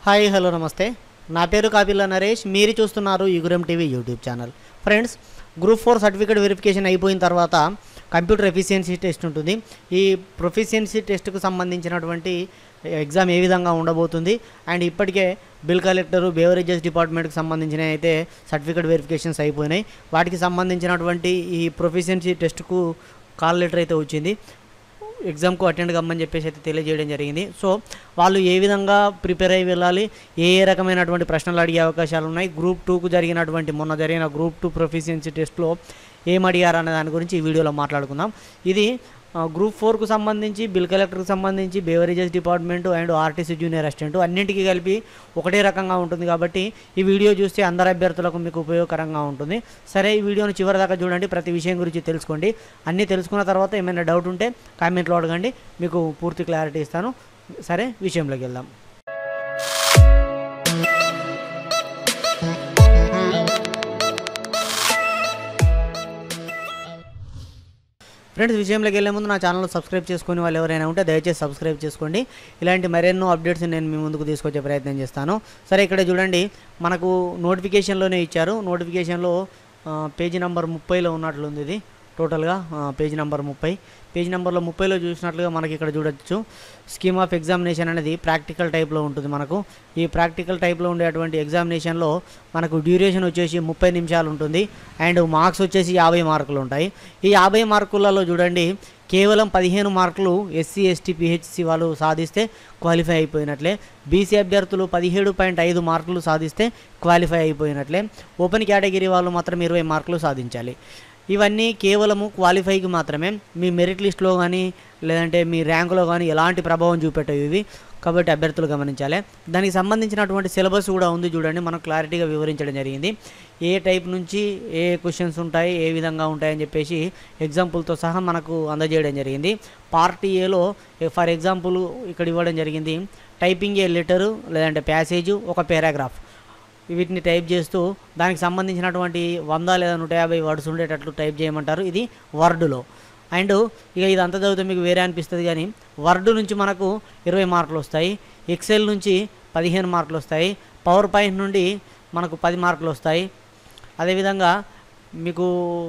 hi hello నమస్తే నా పేరు కాపిల్ల నరేష్ మీరు చూస్తున్నారు యుగురం TV YouTube channel friends group four certificate verification అయిపోయిన తర్వాత కంప్యూటర్ ఎఫిషియన్సీ టెస్ట్ ఉంటుంది ఈ ప్రొఫిషియన్సీ టెస్ట్కు సంబంధించినటువంటి ఎగ్జామ్ ఏ విధంగా ఉండబోతుంది అండ్ ఇప్పటికే బిల్ కలెక్టరు బేవరేజెస్ డిపార్ట్మెంట్కి సంబంధించిన అయితే సర్టిఫికేట్ వెరిఫికేషన్స్ అయిపోయినాయి వాటికి సంబంధించినటువంటి ఈ ప్రొఫిషియన్సీ టెస్ట్కు కాల్ లెటర్ అయితే వచ్చింది ఎగ్జామ్కు అటెండ్ కమ్మని చెప్పేసి అయితే తెలియజేయడం జరిగింది సో వాళ్ళు ఏ విధంగా ప్రిపేర్ అయ్యి వెళ్ళాలి ఏ ఏ రకమైనటువంటి ప్రశ్నలు అడిగే అవకాశాలు ఉన్నాయి గ్రూప్ టూకు జరిగినటువంటి మొన్న జరిగిన గ్రూప్ టూ ప్రొఫిషియన్సీ టెస్ట్లో ఏం అడిగారు అనే దాని గురించి ఈ వీడియోలో మాట్లాడుకుందాం ఇది ఆ, గ్రూప్ ఫోర్కు సంబంధించి బిల్ కలెక్టర్కి సంబంధించి beverages department and RTC junior assistant అన్నింటికీ కలిపి ఒకటే రకంగా ఉంటుంది కాబట్టి ఈ వీడియో చూస్తే అందరు అభ్యర్థులకు మీకు ఉపయోగకరంగా ఉంటుంది సరే ఈ వీడియోని చివరి దాకా చూడండి ప్రతి విషయం గురించి తెలుసుకోండి అన్నీ తెలుసుకున్న తర్వాత ఏమైనా డౌట్ ఉంటే కామెంట్లో అడగండి మీకు పూర్తి క్లారిటీ ఇస్తాను సరే విషయంలోకి వెళ్దాం ఫ్రెండ్స్ విషయంలోకి వెళ్ళే ముందు నా ఛానల్ సబ్స్క్రైబ్ చేసుకుని వాళ్ళు ఎవరైనా ఉంటే దయచేసి సబ్స్క్రైబ్ చేసుకోండి ఇలాంటి మరెన్నో అప్డేట్స్ నేను మీ ముందుకు తీసుకొచ్చే ప్రయత్నం చేస్తాను సరే ఇక్కడ చూడండి మనకు నోటిఫికేషన్లోనే ఇచ్చారు నోటిఫికేషన్లో ఆ, పేజీ నెంబర్ ముప్పైలో ఉన్నట్లుంది ఇది టోటల్గా ఆ, పేజీ నెంబర్ ముప్పై పేజీ నెంబర్లో ముప్పైలో చూసినట్లుగా మనకి ఇక్కడ చూడొచ్చు స్కీమ్ ఆఫ్ ఎగ్జామినేషన్ అనేది ప్రాక్టికల్ టైప్లో ఉంటుంది మనకు ఈ ప్రాక్టికల్ టైప్లో ఉండేటువంటి ఎగ్జామినేషన్లో మనకు డ్యూరేషన్ వచ్చేసి ముప్పై నిమిషాలు ఉంటుంది అండ్ మార్క్స్ వచ్చేసి యాభై మార్కులు ఉంటాయి ఈ యాభై మార్కులలో చూడండి కేవలం పదిహేను మార్కులు ఎస్సీ ఎస్టీ పిహెచ్సి వాళ్ళు సాధిస్తే క్వాలిఫై అయిపోయినట్లే బీసీ అభ్యర్థులు పదిహేడు పాయింట్ ఐదు మార్కులు సాధిస్తే క్వాలిఫై అయిపోయినట్లే ఓపెన్ కేటగిరీ వాళ్ళు మాత్రం ఇరవై మార్కులు సాధించాలి ఇవన్నీ కేవలము క్వాలిఫైకి మాత్రమే మీ మెరిట్ లిస్ట్లో కానీ లేదంటే మీ ర్యాంకులో కానీ ఎలాంటి ప్రభావం చూపెట్టవు ఇవి కాబట్టి అభ్యర్థులు గమనించాలి దానికి సంబంధించినటువంటి సిలబస్ కూడా ఉంది చూడండి మనం క్లారిటీగా వివరించడం జరిగింది ఏ టైప్ నుంచి ఏ క్వశ్చన్స్ ఉంటాయి ఏ విధంగా ఉంటాయని చెప్పేసి ఎగ్జాంపుల్తో సహా మనకు అందజేయడం జరిగింది పార్ట్ ఏలో ఫర్ ఎగ్జాంపుల్ ఇక్కడ ఇవ్వడం జరిగింది టైపింగ్ ఏ లెటరు లేదంటే ప్యాసేజ్ ఒక పారాగ్రాఫ్ వీటిని టైప్ చేస్తూ దానికి సంబంధించినటువంటి వంద లేదా నూట యాభై వర్డ్స్ ఉండేటట్లు టైప్ చేయమంటారు ఇది వర్డ్లో అండ్ ఇక ఇదంతా చదివితే మీకు వేరే అనిపిస్తుంది కానీ వర్డ్ నుంచి మనకు ఇరవై మార్కులు వస్తాయి ఎక్సెల్ నుంచి పదిహేను మార్కులు వస్తాయి పవర్ పాయింట్ నుండి మనకు పది మార్కులు వస్తాయి అదేవిధంగా మీకు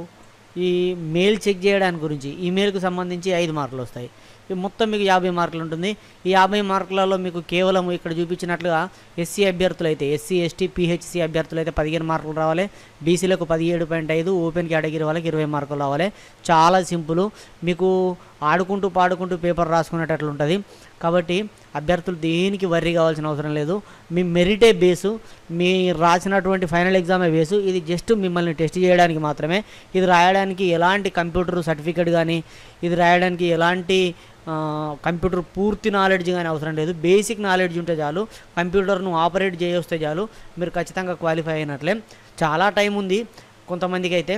ఈ మెయిల్ చెక్ చేయడానికి గురించి ఈమెయిల్కి సంబంధించి ఐదు మార్కులు వస్తాయి ఈ మొత్తం మీకు యాభై మార్కులు ఉంటుంది ఈ యాభై మార్కులలో మీకు కేవలం ఇక్కడ చూపించినట్లుగా ఎస్సీ అభ్యర్థులు అయితే ఎస్సీ ఎస్టీ పిహెచ్సి అభ్యర్థులు అయితే పదిహేను మార్కులు రావాలి బీసీలకు పదిహేడు పాయింట్ ఐదు ఓపెన్ కేటగిరీ వాళ్ళకి ఇరవై మార్కులు రావాలి చాలా సింపుల్ మీకు ఆడుకుంటూ పాడుకుంటూ పేపర్ రాసుకునేటట్లు ఉంటుంది కాబట్టి అభ్యర్థులు దేనికి వర్రీ కావాల్సిన అవసరం లేదు మీ మెరిటే బేసు మీ రాసినటువంటి ఫైనల్ ఎగ్జామే బేసు ఇది జస్ట్ మిమ్మల్ని టెస్ట్ చేయడానికి మాత్రమే ఇది రాయడానికి ఎలాంటి కంప్యూటర్ సర్టిఫికేట్ కానీ ఇది రాయడానికి ఎలాంటి ఆ, కంప్యూటర్ పూర్తి నాలెడ్జ్ కానీ అవసరం లేదు బేసిక్ నాలెడ్జ్ ఉంటే చాలు కంప్యూటర్ను ఆపరేట్ చేయొస్తే చాలు మీరు ఖచ్చితంగా క్వాలిఫై అయినట్లే చాలా టైం ఉంది కొంతమందికి అయితే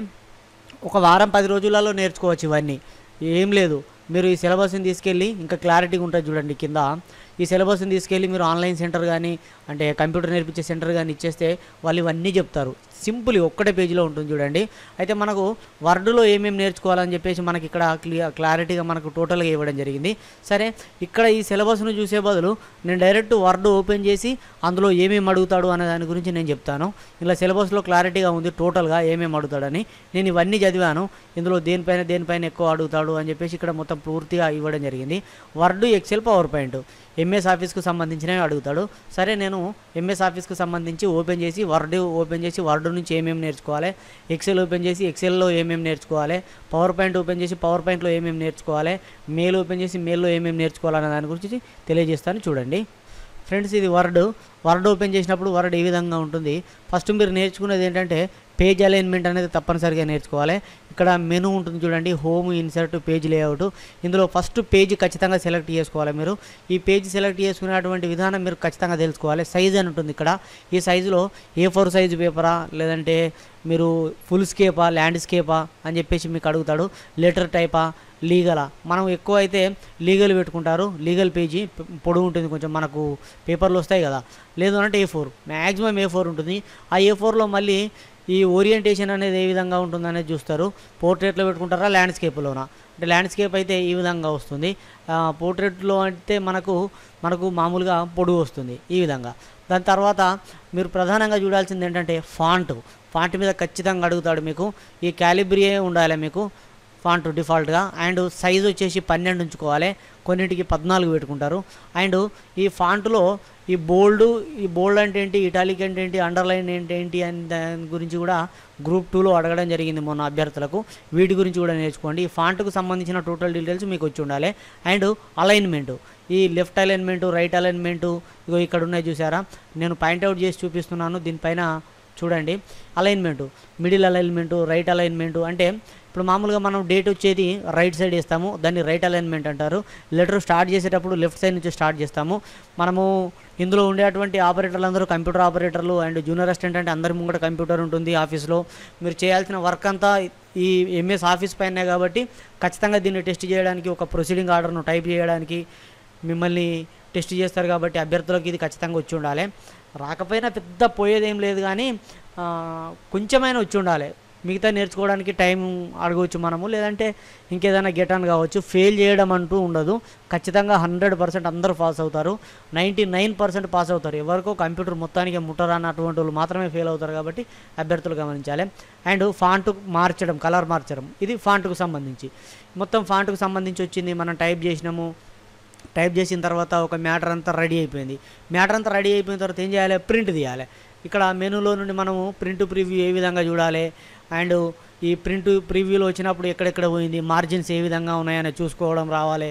ఒక వారం పది రోజులలో నేర్చుకోవచ్చు ఇవన్నీ ఏం లేదు మీరు ఈ సిలబస్ని తీసుకెళ్ళి ఇంకా క్లారిటీగా ఉంటుంది చూడండి కింద ఈ సిలబస్ని తీసుకెళ్ళి మీరు ఆన్లైన్ సెంటర్ కానీ అంటే కంప్యూటర్ నేర్పించే సెంటర్ కానీ ఇచ్చేస్తే వాళ్ళు ఇవన్నీ చెప్తారు సింపుల్ ఒక్కటే పేజీలో ఉంటుంది చూడండి అయితే మనకు వర్డ్లో ఏమేమి నేర్చుకోవాలని చెప్పేసి మనకి ఇక్కడ క్లియర్ క్లారిటీగా మనకు టోటల్గా ఇవ్వడం జరిగింది సరే ఇక్కడ ఈ సిలబస్ను చూసే బదులు నేను డైరెక్ట్ వర్డ్ ఓపెన్ చేసి అందులో ఏమేమి అడుగుతాడు అనే దాని గురించి నేను చెప్తాను ఇలా సిలబస్లో క్లారిటీగా ఉంది టోటల్గా ఏమేమి అడుగుతాడని నేను ఇవన్నీ చదివాను ఇందులో దేనిపైన దేనిపైన ఎక్కువ అడుగుతాడు అని చెప్పేసి ఇక్కడ మొత్తం పూర్తిగా ఇవ్వడం జరిగింది Word Excel PowerPoint MS ఆఫీస్కు సంబంధించినవి అడుగుతాడు సరే నేను ఎంఎస్ ఆఫీస్కి సంబంధించి ఓపెన్ చేసి వర్డ్ ఓపెన్ చేసి వర్డ్ నుంచి ఏమేమి నేర్చుకోవాలి ఎక్సెల్ ఓపెన్ చేసి ఎక్సెల్లో ఏమేమి నేర్చుకోవాలి పవర్ పాయింట్ ఓపెన్ చేసి పవర్ పాయింట్లో ఏమేమి నేర్చుకోవాలి మెయిల్ ఓపెన్ చేసి మెయిల్లో ఏమేమి నేర్చుకోవాలనే దాని గురించి తెలియజేస్తాను చూడండి ఫ్రెండ్స్ ఇది వర్డ్ వర్డ్ ఓపెన్ చేసినప్పుడు వర్డ్ ఏ విధంగా ఉంటుంది ఫస్ట్ మీరు నేర్చుకునేది ఏంటంటే పేజ్ అలైన్మెంట్ అనేది తప్పనిసరిగా నేర్చుకోవాలి ఇక్కడ మెనూ ఉంటుంది చూడండి హోమ్ ఇన్సర్ట్ పేజ్ లేఅవుట్ ఇందులో ఫస్ట్ పేజ్ ఖచ్చితంగా సెలెక్ట్ చేసుకోవాలి మీరు ఈ పేజ్ సెలెక్ట్ చేసుకునేటువంటి విధానం మీరు ఖచ్చితంగా తెలుసుకోవాలి సైజ్ అని ఉంటుంది ఇక్కడ ఈ సైజులో ఏ ఫోర్ సైజు పేపరా లేదంటే మీరు ఫుల్ స్కేపా ల్యాండ్స్కేపా అని చెప్పేసి మీకు అడుగుతాడు లెటర్ టైపా లీగలా మనం ఎక్కువ అయితే లీగల్ పెట్టుకుంటారు లీగల్ పేజీ ప- పొడవు ఉంటుంది కొంచెం మనకు పేపర్లు వస్తాయి కదా లేదు అంటే A four maximum A four ఉంటుంది ఆ ఏ ఫోర్లో మళ్ళీ ఈ ఓరియంటేషన్ అనేది ఏ విధంగా ఉంటుందనేది చూస్తారు పోర్ట్రేట్లో పెట్టుకుంటారా ల్యాండ్స్కేప్లోనా అంటే ల్యాండ్స్కేప్ అయితే ఈ విధంగా వస్తుంది పోర్ట్రేట్లో అయితే మనకు మనకు మామూలుగా పొడుగు వస్తుంది ఈ విధంగా దాని తర్వాత మీరు ప్రధానంగా చూడాల్సింది ఏంటంటే ఫాంట్ ఫాంట్ మీద ఖచ్చితంగా అడుగుతాడు మీకు ఈ క్యాలిబ్రియే ఉండాలి మీకు ఫాంట్ డిఫాల్ట్గా అండ్ సైజ్ వచ్చేసి పన్నెండు ఉంచుకోవాలి కొన్నింటికి పద్నాలుగు పెట్టుకుంటారు అండ్ ఈ ఫాంట్లో ఈ బోల్డ్ ఈ బోల్డ్ అంటే ఏంటి ఇటాలిక్ అంటే ఏంటి అండర్లైన్ ఏంటి ఏంటి అని దాని గురించి కూడా గ్రూప్ టూలో అడగడం జరిగింది మొన్న అభ్యర్థులకు వీటి గురించి కూడా నేర్చుకోండి ఈ ఫాంట్కు సంబంధించిన టోటల్ డీటెయిల్స్ మీకు వచ్చి ఉండాలి అండ్ అలైన్మెంట్ ఈ లెఫ్ట్ అలైన్మెంటు రైట్ అలైన్మెంటు ఇగో ఇక్కడ ఉన్నాయి చూసారా నేను పాయింట్అవుట్ చేసి చూపిస్తున్నాను దీనిపైన చూడండి alignment middle alignment right alignment అంటే ఇప్పుడు మామూలుగా మనం డేట్ వచ్చేది రైట్ సైడ్ ఇస్తాము దాన్ని రైట్ అలైన్మెంట్ అంటారు లెటర్ స్టార్ట్ చేసేటప్పుడు లెఫ్ట్ సైడ్ నుంచి స్టార్ట్ చేస్తాము మనము ఇందులో ఉండేటువంటి ఆపరేటర్లు అందరూ కంప్యూటర్ ఆపరేటర్లు అండ్ జూనియర్ అసిస్టెంట్ అంటే అందరి ముంగట కంప్యూటర్ ఉంటుంది ఆఫీస్లో మీరు చేయాల్సిన వర్క్ అంతా ఈ ఎంఎస్ ఆఫీస్ పైనే కాబట్టి ఖచ్చితంగా దీన్ని టెస్ట్ చేయడానికి ఒక ప్రొసీడింగ్ ఆర్డర్ను టైప్ చేయడానికి మిమ్మల్ని టెస్ట్ చేస్తారు కాబట్టి అభ్యర్థులకు ఇది ఖచ్చితంగా వచ్చి ఉండాలి రాకపోయినా పెద్ద పోయేదేం లేదు కానీ ఆ, కొంచెమైనా వచ్చి ఉండాలి మిగతా నేర్చుకోవడానికి టైం అడగవచ్చు మనము లేదంటే ఇంకేదైనా గెట్ ఆన్ కావచ్చు ఫెయిల్ చేయడం అంటూ ఉండదు ఖచ్చితంగా హండ్రెడ్ పర్సెంట్ అందరూ పాస్ అవుతారు నైంటీ నైన్ పర్సెంట్ పాస్ అవుతారు ఎవరికో కంప్యూటర్ మొత్తానికి ముట్టరానటువంటి వాళ్ళు మాత్రమే ఫెయిల్ అవుతారు కాబట్టి అభ్యర్థులు గమనించాలి అండ్ ఫాంట్ మార్చడం కలర్ మార్చడం ఇది ఫాంట్కు సంబంధించి మొత్తం ఫాంట్కు సంబంధించి వచ్చింది మనం టైప్ చేసినాము టైప్ చేసిన తర్వాత ఒక మ్యాటర్ అంతా రెడీ అయిపోయింది మ్యాటర్ అంతా రెడీ అయిపోయిన తర్వాత ఏం చేయాలి ప్రింట్ తీయాలి ఇక్కడ మెనూలో నుండి మనము ప్రింట్ ప్రివ్యూ ఏ విధంగా చూడాలి అండ్ ఈ ప్రింట్ ప్రివ్యూలో వచ్చినప్పుడు ఎక్కడెక్కడ పోయింది మార్జిన్స్ ఏ విధంగా ఉన్నాయని చూసుకోవడం రావాలి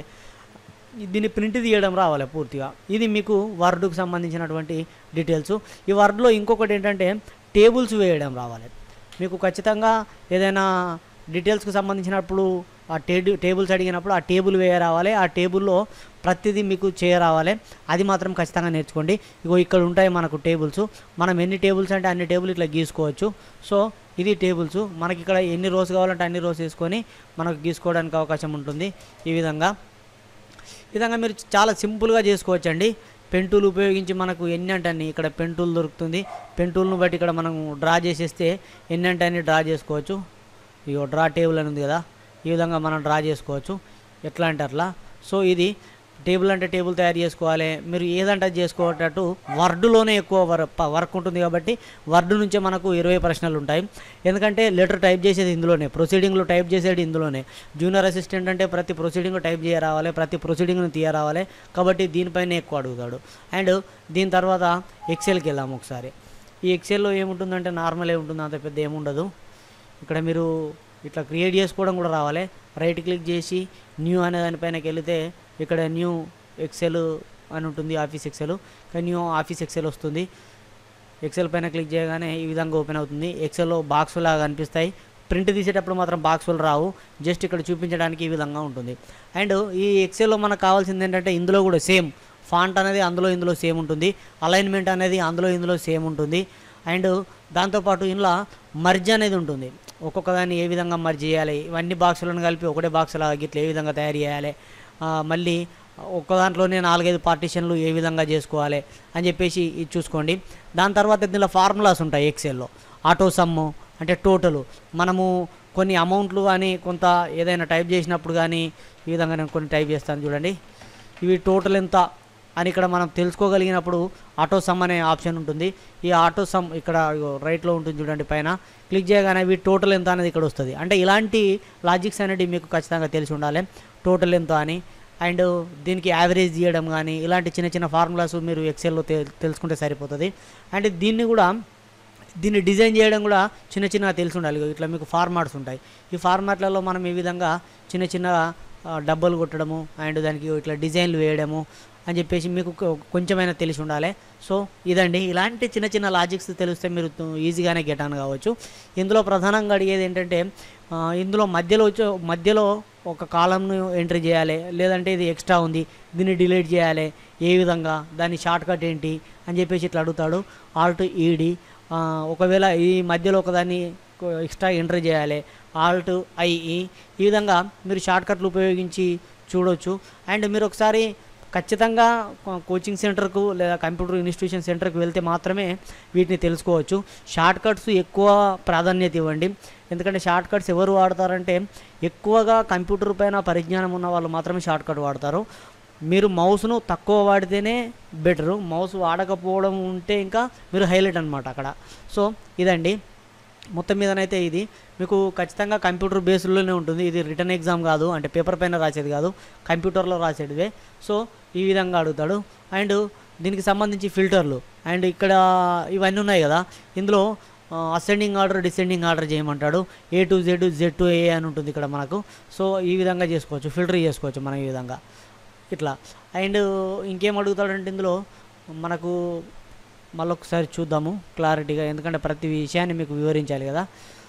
దీన్ని ప్రింట్ తీయడం రావాలి పూర్తిగా ఇది మీకు వర్డ్కు సంబంధించినటువంటి డీటెయిల్స్ ఈ వర్డ్లో ఇంకొకటి ఏంటంటే టేబుల్స్ వేయడం రావాలి మీకు ఖచ్చితంగా ఏదైనా డీటెయిల్స్కి సంబంధించినప్పుడు ఆ టేబుల్ టేబుల్స్ అడిగినప్పుడు ఆ టేబుల్ వేయ రావాలి ఆ టేబుల్లో ప్రతిదీ మీకు చేయరావాలి అది మాత్రం ఖచ్చితంగా నేర్చుకోండి ఇగో ఇక్కడ ఉంటాయి మనకు టేబుల్స్ మనం ఎన్ని టేబుల్స్ అంటే అన్ని టేబుల్ ఇట్లా గీసుకోవచ్చు సో ఇది టేబుల్స్ మనకి ఇక్కడ ఎన్ని రోస్ కావాలంటే అన్ని రోస్ వేసుకొని మనకు గీసుకోవడానికి అవకాశం ఉంటుంది ఈ విధంగా ఈ విధంగా మీరు చాలా సింపుల్గా చేసుకోవచ్చండి పెన్ టూల్ ఉపయోగించి మనకు ఎన్ని అంటే అన్ని ఇక్కడ పెన్ టూల్ దొరుకుతుంది పెన్ టూల్ను బట్టి ఇక్కడ మనం డ్రా చేసేస్తే ఎన్ని అంటే అన్ని డ్రా చేసుకోవచ్చు ఇగో డ్రా టేబుల్ అని ఉంది కదా ఈ విధంగా మనం డ్రా చేసుకోవచ్చు ఎట్లా అంటే అట్లా సో ఇది టేబుల్ అంటే టేబుల్ తయారు చేసుకోవాలి మీరు ఏదంటే అది చేసుకోవటట్టు వర్డ్లోనే ఎక్కువ వర్ వర్క్ ఉంటుంది కాబట్టి వర్డ్ నుంచే మనకు ఇరవై ప్రశ్నలు ఉంటాయి ఎందుకంటే లెటర్ టైప్ చేసేది ఇందులోనే ప్రొసీడింగ్లో టైప్ చేసేది ఇందులోనే జూనియర్ అసిస్టెంట్ అంటే ప్రతి ప్రొసీడింగ్ టైప్ చేయరావాలి ప్రతి ప్రొసీడింగ్ను తీయరావాలి కాబట్టి దీనిపైన ఎక్కువ అడుగుతాడు అండ్ దీని తర్వాత ఎక్సెల్కి వెళ్దాము ఒకసారి ఈ ఎక్సెల్లో ఏముంటుందంటే నార్మల్ ఏముంటుంది అంత పెద్ద ఏముండదు ఇక్కడ మీరు ఇట్లా క్రియేట్ చేసుకోవడం కూడా రావాలి రైట్ క్లిక్ చేసి న్యూ అనే దానిపైనకి వెళితే ఇక్కడ న్యూ ఎక్సెల్ అని ఉంటుంది office excel new office excel వస్తుంది ఎక్సెల్ పైన క్లిక్ చేయగానే ఈ విధంగా ఓపెన్ అవుతుంది ఎక్సెల్లో బాక్స్ లాగా కనిపిస్తాయి ప్రింట్ తీసేటప్పుడు మాత్రం బాక్సులు రావు జస్ట్ ఇక్కడ చూపించడానికి ఈ విధంగా ఉంటుంది అండ్ ఈ ఎక్సెల్లో మనకు కావాల్సింది ఏంటంటే ఇందులో కూడా సేమ్ ఫాంట్ అనేది అందులో ఇందులో సేమ్ ఉంటుంది అలైన్మెంట్ అనేది అందులో ఇందులో సేమ్ ఉంటుంది అండ్ దాంతోపాటు ఇందులో మర్జ్ అనేది ఉంటుంది ఒక్కొక్క దాన్ని ఏ విధంగా మర్జ్ చేయాలి ఇవన్నీ బాక్సులను కలిపి ఒకటే బాక్స్ లాగా గిట్ల ఏ విధంగా తయారు చేయాలి ఆ, మళ్ళీ ఒక్క దాంట్లోనే నాలుగైదు పార్టీషన్లు ఏ విధంగా చేసుకోవాలి అని చెప్పేసి ఇది చూసుకోండి దాని తర్వాత దీనిలో ఫార్ములాస్ ఉంటాయి ఎక్సెల్లో ఆటో సమ్ము అంటే టోటలు మనము కొన్ని అమౌంట్లు కానీ కొంత ఏదైనా టైప్ చేసినప్పుడు కానీ ఈ విధంగా నేను కొన్ని టైప్ చేస్తాను చూడండి ఇవి టోటల్ ఎంత అని ఇక్కడ మనం తెలుసుకోగలిగినప్పుడు ఆటో సమ్ అనే ఆప్షన్ ఉంటుంది ఈ ఆటో సమ్ ఇక్కడ ఇగో రైట్లో ఉంటుంది చూడండి పైన క్లిక్ చేయగానే ఇవి టోటల్ ఎంత అనేది ఇక్కడ వస్తుంది అంటే ఇలాంటి లాజిక్స్ అనేవి మీకు ఖచ్చితంగా తెలిసి ఉండాలి టోటల్ ఎంత అని అండ్ దీనికి యావరేజ్ తీయడం కానీ ఇలాంటి చిన్న చిన్న ఫార్ములాస్ మీరు ఎక్సెల్లో తె తెలుసుకుంటే సరిపోతుంది అండ్ దీన్ని కూడా దీన్ని డిజైన్ చేయడం కూడా చిన్న చిన్నగా తెలిసి ఉండాలి ఇగో ఇట్లా మీకు ఫార్మాట్స్ ఉంటాయి ఈ ఫార్మాట్లలో మనం ఈ విధంగా చిన్న చిన్న ఆ, డబ్బలు కొట్టడము అండ్ దానికి ఇట్లా డిజైన్లు వేయడము అని చెప్పేసి మీకు కొ- కొంచెమైనా తెలిసి ఉండాలి సో ఇదండి ఇలాంటి చిన్న చిన్న లాజిక్స్ తెలిస్తే మీరు తు- ఈజీగానే గెట్ ఆన్ కావచ్చు ఇందులో ప్రధానంగా అడిగేది ఏంటంటే ఆ, ఇందులో మధ్యలో వచ్చే మధ్యలో ఒక కాలంను ఎంట్రీ చేయాలి లేదంటే ఇది ఎక్స్ట్రా ఉంది దీన్ని డిలీట్ చేయాలి ఏ విధంగా దాని షార్ట్ కట్ ఏంటి అని చెప్పేసి ఇట్లా అడుగుతాడు ఆల్ట్ ఈడి ఒకవేళ ఈ మధ్యలో ఒకదాన్ని ఎక్స్ట్రా ఎంట్రీ చేయాలి ఆల్ట్ ఐఈ ఈ విధంగా మీరు షార్ట్ కట్లు ఉపయోగించి చూడొచ్చు అండ్ మీరు ఒకసారి ఖచ్చితంగా కో- కోచింగ్ సెంటర్కు లేదా కంప్యూటర్ ఇన్స్టిట్యూషన్ సెంటర్కి వెళ్తే మాత్రమే వీటిని తెలుసుకోవచ్చు షార్ట్ కట్స్ ఎక్కువ ప్రాధాన్యత ఇవ్వండి ఎందుకంటే షార్ట్ కట్స్ ఎవరు వాడతారంటే ఎక్కువగా కంప్యూటర్ పైన పరిజ్ఞానం ఉన్న వాళ్ళు మాత్రమే షార్ట్ కట్ వాడతారు మీరు మౌస్ను తక్కువ వాడితేనే బెటరు మౌస్ వాడకపోవడం ఉంటే ఇంకా మీరు హైలైట్ అనమాట అక్కడ సో ఇదండి మొత్తం మీదనైతే ఇది మీకు ఖచ్చితంగా కంప్యూటర్ బేస్డ్లోనే ఉంటుంది ఇది రిటర్న్ ఎగ్జామ్ కాదు అంటే పేపర్ పైన రాసేది కాదు కంప్యూటర్లో రాసేటివే సో ఈ విధంగా అడుగుతాడు అండ్ దీనికి సంబంధించి ఫిల్టర్లు అండ్ ఇక్కడ ఇవన్నీ ఉన్నాయి కదా ఇందులో అసెండింగ్ ఆర్డర్ డిసెండింగ్ ఆర్డర్ చేయమంటాడు A to Z Z to A అని ఉంటుంది ఇక్కడ మనకు సో ఈ విధంగా చేసుకోవచ్చు ఫిల్టర్ చేసుకోవచ్చు మనం ఈ విధంగా ఇట్లా అండ్ ఇంకేం అడుగుతాడంటే ఇందులో మనకు మళ్ళొకసారి చూద్దాము క్లారిటీగా ఎందుకంటే ప్రతి విషయాన్ని మీకు వివరించాలి కదా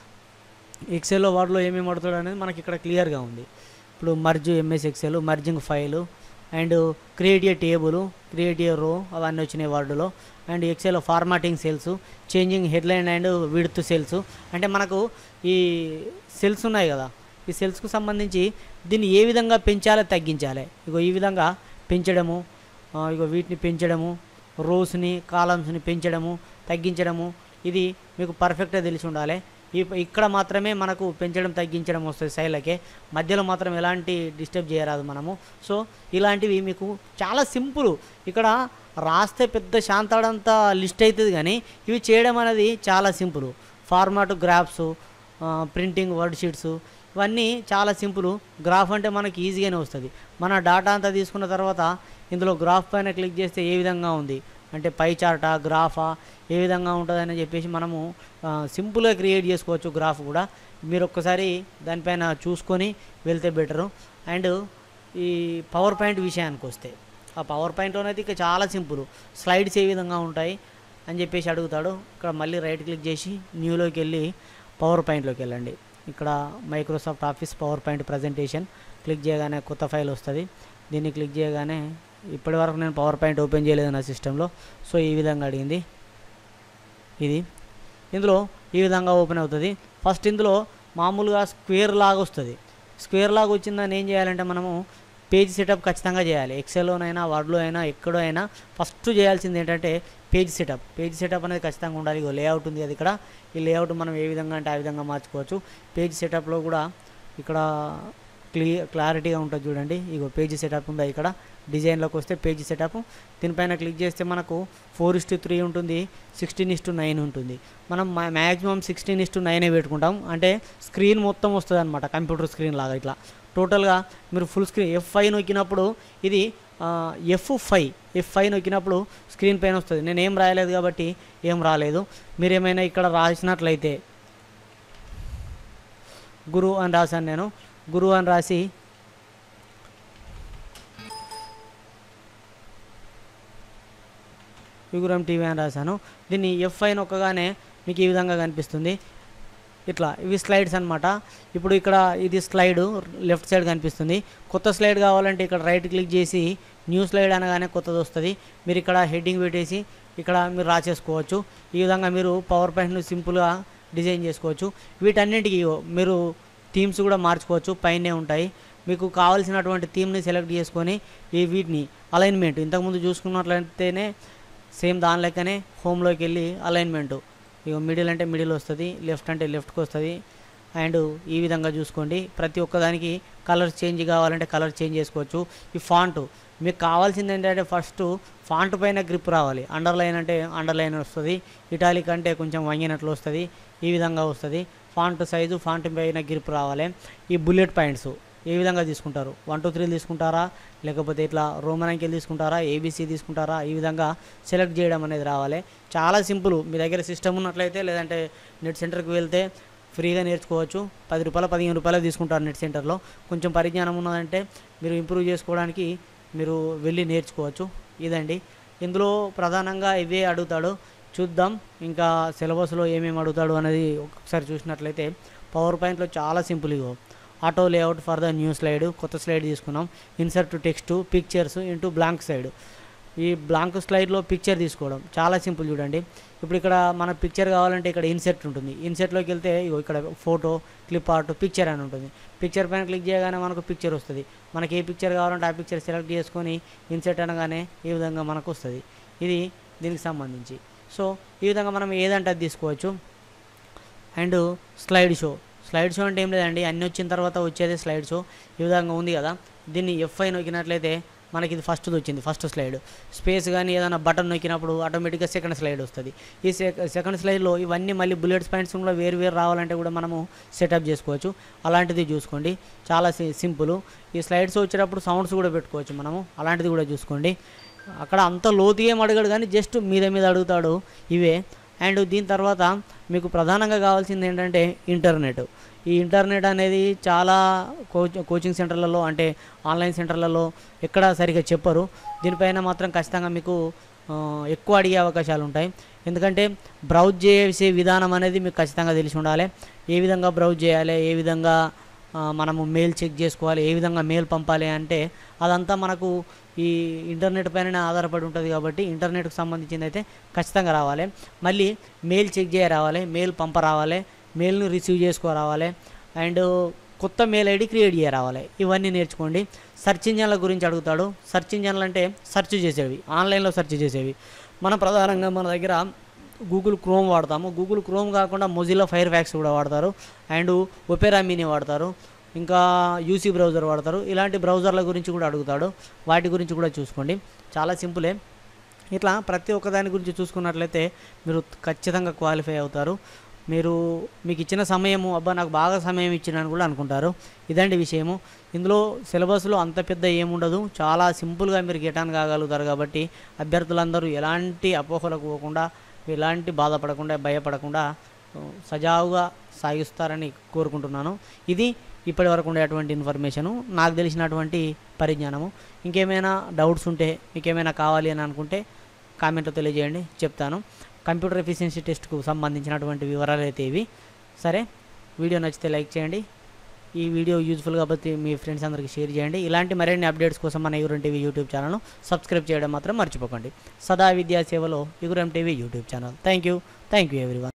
ఎక్సెల్లో వాటిలో ఏమేమి అడుగుతాడు అనేది మనకి ఇక్కడ క్లియర్గా ఉంది ఇప్పుడు merge MS excel merging file and create a table create a row అవన్నీ వచ్చినాయి వర్డ్లో and excel formatting cells changing headline and width cells అంటే మనకు ఈ సెల్స్ ఉన్నాయి కదా ఈ సెల్స్కు సంబంధించి దీన్ని ఏ విధంగా పెంచాలో తగ్గించాలి ఇగో ఈ విధంగా పెంచడము ఆ, ఇగో వీటిని పెంచడము రోస్ని కాలమ్స్ని పెంచడము తగ్గించడము ఇది మీకు పర్ఫెక్ట్గా తెలిసి ఉండాలి ఈ ఇక్కడ మాత్రమే మనకు పెంచడం తగ్గించడం వస్తుంది శైలకే మధ్యలో మాత్రం ఎలాంటి డిస్టర్బ్ చేయరాదు మనము సో ఇలాంటివి మీకు చాలా సింపుల్ ఇక్కడ రాస్తే పెద్ద శాంతాడంత లిస్ట్ అవుతుంది కానీ ఇవి చేయడం అనేది చాలా simple format graphs printing word sheets ఇవన్నీ చాలా సింపుల్ గ్రాఫ్ అంటే మనకి ఈజీగానే వస్తుంది మన డాటా అంతా తీసుకున్న తర్వాత ఇందులో గ్రాఫ్ పైన క్లిక్ చేస్తే ఏ విధంగా ఉంది అంటే పై చార్టా గ్రాఫా ఏ విధంగా ఉంటుందని చెప్పేసి మనము ఆ, సింపుల్గా క్రియేట్ చేసుకోవచ్చు గ్రాఫ్ కూడా మీరు ఒక్కసారి దానిపైన చూసుకొని వెళ్తే బెటరు అండ్ ఈ పవర్ పాయింట్ విషయానికి వస్తే ఆ పవర్ పాయింట్లోనైతే ఇక చాలా సింపుల్ స్లైడ్స్ ఏ విధంగా ఉంటాయి అని చెప్పేసి అడుగుతాడు ఇక్కడ మళ్ళీ రైట్ క్లిక్ చేసి న్యూలోకి వెళ్ళి పవర్ పాయింట్లోకి వెళ్ళండి ఇక్కడ Microsoft office power point presentation click చేయగానే కొత్త ఫైల్ వస్తుంది దీన్ని క్లిక్ చేయగానే ఇప్పటి వరకు నేను పవర్ పాయింట్ ఓపెన్ చేయలేదు నా సిస్టంలో సో ఈ విధంగా అడిగింది ఇది ఇందులో ఈ విధంగా ఓపెన్ అవుతుంది ఫస్ట్ ఇందులో మామూలుగా స్క్వేర్ లాగా వస్తుంది స్క్వేర్ లాగా వచ్చిందని ఏం చేయాలంటే మనము పేజ్ సెటప్ ఖచ్చితంగా చేయాలి ఎక్సెల్లోనైనా వర్డ్లో అయినా ఎక్కడో అయినా ఫస్ట్ చేయాల్సింది ఏంటంటే పేజ్ సెటప్ పేజ్ సెటప్ అనేది ఖచ్చితంగా ఉండాలి ఇగో లేఅవుట్ ఉంది అది ఇక్కడ ఈ లేఅవుట్ మనం ఏ విధంగా అంటే ఆ విధంగా మార్చుకోవచ్చు పేజ్ సెటప్లో కూడా ఇక్కడ క్లియర్ క్లారిటీగా ఉంటుంది చూడండి ఇగో పేజీ సెటప్ ఉంది ఇక్కడ డిజైన్లోకి వస్తే పేజీ సెటప్ దీనిపైన క్లిక్ చేస్తే మనకు ఫోర్ ఇస్టు త్రీ ఉంటుంది సిక్స్టీన్ ఇస్టు నైన్ ఉంటుంది మనం మ్యాక్సిమం సిక్స్టీన్ ఇస్టు నైనే పెట్టుకుంటాం అంటే స్క్రీన్ మొత్తం వస్తుంది అనమాట కంప్యూటర్ స్క్రీన్ లాగా ఇట్లా టోటల్గా మీరు ఫుల్ స్క్రీన్ ఎఫ్ ఫైవ్ నొక్కినప్పుడు ఇది ఎఫ్ ఫైవ్ ఎఫ్ ఫైవ్ నొక్కినప్పుడు స్క్రీన్ పైన వస్తుంది నేను ఏం రాయలేదు కాబట్టి ఏం రాలేదు మీరు ఏమైనా ఇక్కడ రాసినట్లయితే గురు అని రాశాను నేను గురు అని రాసి విగురం టీవీ అని రాశాను దీన్ని ఎఫ్ ఐ నొక్కగానే మీకు ఈ విధంగా కనిపిస్తుంది ఇట్లా ఇవి స్లైడ్స్ అన్నమాట ఇప్పుడు ఇక్కడ ఇది స్లైడ్ లెఫ్ట్ సైడ్ కనిపిస్తుంది కొత్త స్లైడ్ కావాలంటే ఇక్కడ రైట్ క్లిక్ చేసి న్యూ స్లైడ్ అనగానే కొత్తది వస్తుంది మీరు ఇక్కడ హెడ్డింగ్ పెట్టేసి ఇక్కడ మీరు రాసేసుకోవచ్చు ఈ విధంగా మీరు పవర్ పాయింట్ను సింపుల్గా డిజైన్ చేసుకోవచ్చు వీటన్నింటికి మీరు థీమ్స్ కూడా మార్చుకోవచ్చు పైనే ఉంటాయి మీకు కావాల్సినటువంటి థీమ్ని సెలెక్ట్ చేసుకొని ఈ వీటిని అలైన్మెంట్ ఇంతకుముందు చూసుకున్నట్లయితేనే సేమ్ దాని లెక్కనే హోమ్లోకి వెళ్ళి అలైన్మెంట్ ఇక మిడిల్ అంటే మిడిల్ వస్తుంది లెఫ్ట్ అంటే లెఫ్ట్కి వస్తుంది అండ్ ఈ విధంగా చూసుకోండి ప్రతి ఒక్కదానికి కలర్ చేంజ్ కావాలంటే కలర్ చేంజ్ చేసుకోవచ్చు ఈ ఫాంట్ మీకు కావాల్సింది ఏంటంటే ఫస్ట్ ఫాంట్ పైన గ్రిప్ రావాలి అండర్లైన్ అంటే అండర్లైన్ వస్తుంది ఇటాలిక్ అంటే కొంచెం వంగినట్లు వస్తుంది ఈ విధంగా వస్తుంది ఫాంట్ సైజు ఫాంట్ పైన గ్రిప్ రావాలి ఈ బుల్లెట్ పాయింట్స్ ఏ విధంగా తీసుకుంటారు వన్ టూ త్రీ తీసుకుంటారా లేకపోతే ఇట్లా రోమన్ అంకెలు తీసుకుంటారా ఏబీసీ తీసుకుంటారా ఈ విధంగా సెలెక్ట్ చేయడం అనేది రావాలి చాలా సింపుల్ మీ దగ్గర సిస్టమ్ ఉన్నట్లయితే లేదంటే నెట్ సెంటర్కి వెళ్తే ఫ్రీగా నేర్చుకోవచ్చు పది రూపాయలు పదిహేను రూపాయలు తీసుకుంటారు నెట్ సెంటర్లో కొంచెం పరిజ్ఞానం ఉన్నదంటే మీరు ఇంప్రూవ్ చేసుకోవడానికి మీరు వెళ్ళి నేర్చుకోవచ్చు ఇదండి ఇందులో ప్రధానంగా ఇవే అడుగుతాడు చూద్దాం ఇంకా సిలబస్లో ఏమేమి అడుగుతాడు అనేది ఒకసారి చూసినట్లయితే పవర్ పాయింట్లో చాలా సింపుల్ ఇగో auto layout for the new slide కొత్త స్లైడ్ తీసుకున్నాం insert text pictures into blank side ఈ బ్లాంక్ స్లైడ్లో పిక్చర్ తీసుకోవడం చాలా సింపుల్ చూడండి ఇప్పుడు ఇక్కడ మన పిక్చర్ కావాలంటే ఇక్కడ ఇన్సెట్ ఉంటుంది ఇన్సెట్లోకి వెళ్తే ఇగో ఇక్కడ ఫోటో క్లిప్ ఆర్ట్ పిక్చర్ అని ఉంటుంది పిక్చర్ పైన క్లిక్ చేయగానే మనకు పిక్చర్ వస్తుంది మనకి ఏ పిక్చర్ కావాలంటే ఆ పిక్చర్ సెలెక్ట్ చేసుకొని ఇన్సెట్ అనగానే ఈ విధంగా మనకు వస్తుంది ఇది దీనికి సంబంధించి సో ఈ విధంగా మనం ఏదంటే అది తీసుకోవచ్చు and slide show slide show అంటే ఏం లేదండి అన్నీ వచ్చిన తర్వాత వచ్చేది స్లైడ్ షో ఈ విధంగా ఉంది కదా దీన్ని ఎఫ్ఐ నొక్కినట్లయితే మనకి ఇది ఫస్ట్ది వచ్చింది ఫస్ట్ స్లైడ్ స్పేస్ కానీ ఏదైనా బటన్ నొక్కినప్పుడు ఆటోమేటిక్గా సెకండ్ స్లైడ్ వస్తుంది ఈ సెకండ్ స్లైడ్లో ఇవన్నీ మళ్ళీ బుల్లెట్స్ పాయింట్స్ కూడా వేరు వేరు రావాలంటే కూడా మనము సెటప్ చేసుకోవచ్చు అలాంటిది చూసుకోండి చాలా సి- సింపుల్ ఈ స్లైడ్స్ వచ్చేటప్పుడు సౌండ్స్ కూడా పెట్టుకోవచ్చు మనము అలాంటిది కూడా చూసుకోండి అక్కడ అంత లోతు ఏం అడగడు కానీ జస్ట్ మీద మీద అడుగుతాడు ఇవే అండ్ దీని తర్వాత మీకు ప్రధానంగా కావాల్సింది ఏంటంటే ఇంటర్నెట్ ఈ ఇంటర్నెట్ అనేది చాలా కోచ్ కోచింగ్ సెంటర్లలో అంటే ఆన్లైన్ సెంటర్లలో ఎక్కడ సరిగ్గా చెప్పరు దీనిపైన మాత్రం ఖచ్చితంగా మీకు ఆ, ఎక్కువ అడిగే అవకాశాలు ఉంటాయి ఎందుకంటే బ్రౌజ్ చేసే విధానం అనేది మీకు ఖచ్చితంగా తెలిసి ఉండాలి ఏ విధంగా బ్రౌజ్ చేయాలి ఏ విధంగా ఆ, మనము మెయిల్ చెక్ చేసుకోవాలి ఏ విధంగా మెయిల్ పంపాలి అంటే అదంతా మనకు ఈ ఇంటర్నెట్ పైన ఆధారపడి ఉంటుంది కాబట్టి ఇంటర్నెట్కి సంబంధించింది అయితే ఖచ్చితంగా రావాలి మళ్ళీ మెయిల్ చెక్ చేయ రావాలి మెయిల్ పంప రావాలి మెయిల్ను రిసీవ్ చేసుకో రావాలి అండ్ కొత్త మెయిల్ ఐడి క్రియేట్ చేయ రావాలి ఇవన్నీ నేర్చుకోండి సెర్చ్ ఇంజన్ల గురించి అడుగుతాడు సెర్చ్ ఇంజన్లు అంటే సెర్చ్ చేసేవి ఆన్లైన్లో సెర్చ్ చేసేవి మనం ప్రధానంగా మన దగ్గర గూగుల్ క్రోమ్ వాడతాము గూగుల్ క్రోమ్ కాకుండా మొజిల్లా ఫైర్ ఫ్యాక్స్ కూడా వాడతారు అండ్ ఒపెరా మినీ వాడతారు ఇంకా యూసీ బ్రౌజర్ వాడతారు ఇలాంటి బ్రౌజర్ల గురించి కూడా అడుగుతాడు వాటి గురించి కూడా చూసుకోండి చాలా సింపులే ఇట్లా ప్రతి ఒక్క దాని గురించి చూసుకున్నట్లయితే మీరు ఖచ్చితంగా క్వాలిఫై అవుతారు మీరు మీకు ఇచ్చిన సమయము అబ్బా నాకు బాగా సమయం ఇచ్చినని కూడా అనుకుంటారు ఇదండి విషయము ఇందులో సిలబస్లో అంత పెద్ద ఏముండదు చాలా సింపుల్గా మీరు గెటాన్ కాగలుగుతారు కాబట్టి అభ్యర్థులందరూ ఎలాంటి అపోహలకు పోకుండా ఎలాంటి బాధపడకుండా భయపడకుండా ఆ, సజావుగా సాగిస్తారని కోరుకుంటున్నాను ఇది ఇప్పటి వరకు ఉండేటువంటి ఇన్ఫర్మేషను నాకు తెలిసినటువంటి పరిజ్ఞానము ఇంకేమైనా డౌట్స్ ఉంటే మీకు ఏమైనా కావాలి అని అనుకుంటే కామెంట్లో తెలియజేయండి చెప్తాను కంప్యూటర్ ఎఫిషియన్సీ టెస్ట్కు సంబంధించినటువంటి వివరాలు అయితే ఇవి సరే వీడియో నచ్చితే లైక్ చేయండి ఈ వీడియో యూజ్ఫుల్ కాబట్టి మీ ఫ్రెండ్స్ అందరికీ షేర్ చేయండి ఇలాంటి మరిన్ని అప్డేట్స్ కోసం మన యుగురం టీవీ యూట్యూబ్ ఛానల్ను సబ్స్క్రైబ్ చేయడం మాత్రం మర్చిపోకండి సదా విద్యా సేవలో యుగురం TV YouTube channel thank you thank you everyone